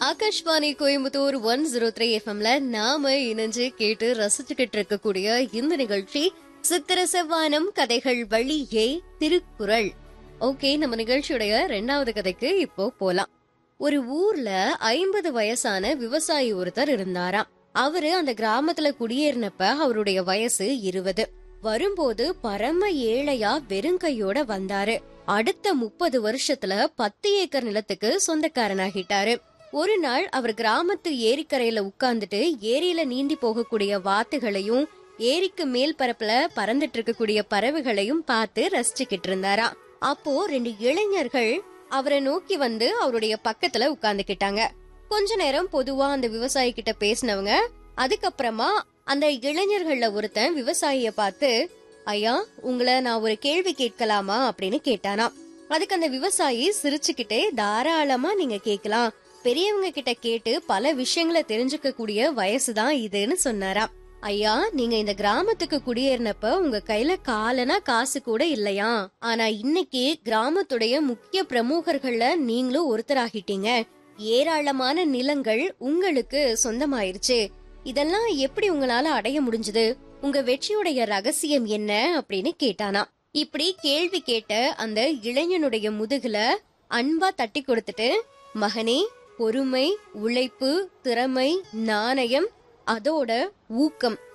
Akashvani Coimbatore one zero three எஃப்எம்ல நாம இணைஞ்சு கேட்டு ரசிச்சுக்கிட்டு இருக்கக்கூடிய இந்த நிகழ்ச்சி சித்திர செவ்வானம் கதைகள் வழியே திருக்குறள் ஓகே நம்ம நிகழ்ச்சியுடைய ரெண்டாவது கதைக்கு இப்போ போலாம் ஒரு ஊர்ல ஐம்பது வயசான விவசாயி ஒருத்தர் இருந்தாராம் அவரு அந்த கிராமத்துல குடியேறினப்ப அவருடைய வயசு இருபது வரும்போது பரம ஏழையா வெறுங்கையோட வந்தாரு அடுத்த முப்பது வருஷத்துல பத்து ஏக்கர் நிலத்துக்கு சொந்தக்காரனாகிட்டாரு ஒரு நாள் அவர் கிராமத்து ஏரிக்கரையில உட்கார்ந்துட்டு ஏரியில நீந்தி போகக்கூடிய வாத்துகளையும் ஏரிக்கு மேல் பரப்புல பறந்துட்டு இருக்கக்கூடிய பறவைகளையும் பார்த்து ரசிச்சுக்கிட்டு இருந்தாராம் அப்போ ரெண்டு இளைஞர்கள் அவரை நோக்கி வந்து அவருடைய பக்கத்துல உட்கார்ந்துக்கிட்டாங்க கொஞ்ச நேரம் பொதுவா அந்த விவசாயி கிட்ட பேசினவங்க அதுக்கப்புறமா அந்த இளைஞர்கள்ல ஒருத்தன் விவசாயிய பார்த்து ஐயா உங்களை நான் ஒரு கேள்வி கேட்கலாமா அப்படின்னு கேட்டானாம் அதுக்கு அந்த விவசாயி சிரிச்சுக்கிட்டே தாராளமா நீங்க கேட்கலாம் பெரியவங்க கிட்ட கேட்டு பல விஷயங்களை தெரிஞ்சுக்க கூடிய வயசுதான் இதுன்னு சொன்னாராம் ஐயா நீங்க இந்த கிராமத்துக்கு குடியேறினப்ப உங்க கையில காலனா காசு கூட இல்லையா ஆனா இன்னைக்கு கிராமத்துடைய முக்கிய பிரமுகர்கள்ல நீங்களும் ஒருத்தராகிட்டீங்க ஏராளமான நிலங்கள் உங்களுக்கு சொந்தமாயிருச்சு இதெல்லாம் எப்படி உங்களால அடைய முடிஞ்சது உங்க வெற்றியுடைய ரகசியம் என்ன அப்படின்னு கேட்டானா இப்படி கேள்வி கேட்ட அந்த இளைஞனுடைய முதுகுல அன்பா தட்டி கொடுத்துட்டு மகனே பொறுமை உழைப்பு திறமை நாணயம் அதோட ஊக்கம்